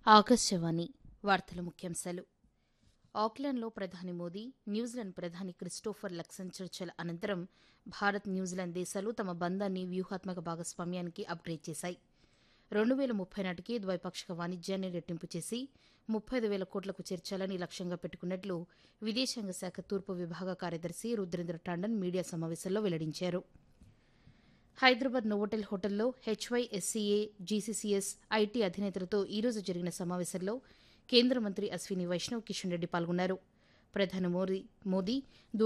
ఆకాశవాణి వార్తల ముఖ్యాంశాలు ఆక్లాండ్లో ప్రధాని మోదీ న్యూజిలాండ్ ప్రధాని క్రిస్టోఫర్ లక్సన్ చర్చల అనంతరం భారత్ న్యూజిలాండ్ దేశాలు తమ బంధాన్ని వ్యూహాత్మక భాగస్వామ్యానికి అప్గ్రేడ్ చేశాయి రెండు వేల ముప్పై నాటికి ద్వైపాక్షిక వాణిజ్యాన్ని రెట్టింపు చేసి ముప్పై ఐదు వేల కోట్లకు చేర్చాలని లక్ష్యంగా పెట్టుకున్నట్లు విదేశాంగ శాఖ తూర్పు విభాగ కార్యదర్శి రుద్రేంద్ర టాండన్ మీడియా సమావేశంలో వెల్లడించారు హైదరాబాద్ నోవోటెల్ హోటల్లో హెచ్వైఎస్సీఏ జీసీసీఎస్ ఐటీ అధినేతలతో ఈరోజు జరిగిన సమావేశంలో కేంద్ర మంత్రి అశ్విని వైష్ణవ్ కిషన్ రెడ్డి పాల్గొన్నారు ప్రధాని మోదీ మోదీ